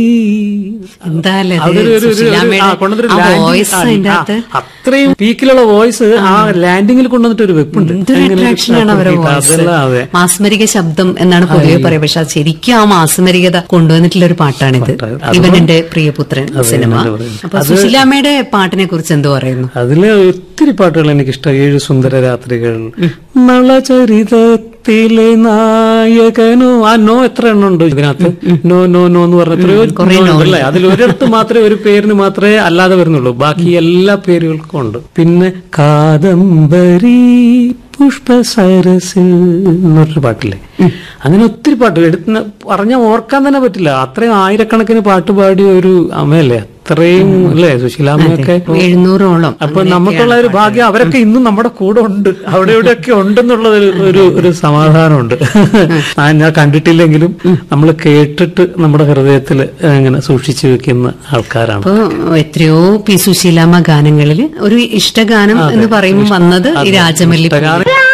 എന്തായാലും അത് അതൊരു- ഒരു- ഒരു- ഒരു- സുശീലാമ്മയുടെ ആ, കൊണ്ടുവന്നൊരു ആ landing- voice ആ, അതിന്റെ ആ, അകത്ത് അത്രയും പീക്കിലുള്ള വോയിസ് ആ ലാൻഡിങ്ങിൽ കൊണ്ടുവന്നിട്ട് ഒരു വെപ്പുണ്ട് എന്തൊരു അങ്ങനെ ഒരു അട്രാക്ഷൻ ആണ് അവരുടെ വോയിസ് അതെല്ലാം അതെ മാസ്മരിക ശബ്ദം എന്നാണ് പൊതുവെ പറയുക പക്ഷെ അത് ശരിക്കും ആ മാസ്മരികത കൊണ്ടുവന്നിട്ടുള്ള ഒരു പാട്ടാണിത് പാട്ട്. അത് ഇവനെന്റെ പ്രിയപുത്രൻ സിനിമ എന്താ പറയുക. അപ്പൊ സുശീലാമ്മയുടെ പാട്ടിനെ കുറിച്ച് എന്തോ പറയുന്നു അതില് ഒത്തിരി പാട്ടുകൾ എനിക്കിഷ്ടം ഏഴ് സുന്ദര രാത്രികൾ നളചരിതത്തിലെ നായകനോ ആ നോ എത്ര എണ്ണം ഉണ്ട് ഇതിനകത്ത് നോ നോ നോ എന്ന് പറഞ്ഞ എത്രയോ കുറേ നോ നോ ഉണ്ട് അല്ലേ അതിൽ ഒരിടത്ത് മാത്രമേ ഒരു പേരിന് മാത്രമേ അല്ലാതെ വരുന്നുള്ളൂ ബാക്കി എല്ലാ പേരുകൾക്കും ഉണ്ട് പിന്നെ കാദംബരി പുഷ്പസരസിൽ എന്നൊരു പാട്ടില്ലേ അങ്ങനെ ഒത്തിരി പാട്ട് എടുത്ത് പറഞ്ഞാൽ ഓർക്കാൻ തന്നെ പറ്റില്ല അത്രയും ആയിരക്കണക്കിന് പാട്ട് പാടിയ ഒരു അമ്മയല്ലേ അത്രയും അല്ലേ സുശീലാമ്മയൊക്കെ എഴുന്നൂറോളം അപ്പൊ നമുക്കുള്ള ഒരു ഭാഗ്യം അവരൊക്കെ ഇന്നും നമ്മുടെ കൂടെ ഉണ്ട് അവിടെ ഇവിടെയൊക്കെ ഉണ്ടെന്നുള്ള ഒരു ഒരു ഒരു സമാധാനമുണ്ട് ആ, ഞാൻ കണ്ടിട്ടില്ലെങ്കിലും നമ്മൾ കേട്ടിട്ട് നമ്മുടെ ഹൃദയത്തിൽ ഇങ്ങനെ സൂക്ഷിച്ചു വെക്കുന്ന ആൾക്കാരാണ് അപ്പൊ എത്രയോ പി സുശീലാമ്മ ഗാനങ്ങളിൽ ഒരു ഇഷ്ടഗാനം എന്ന് പറയുമ്പോൾ വന്നത് ഈ രാജമല്ലി ഇഷ്ടഗാനം-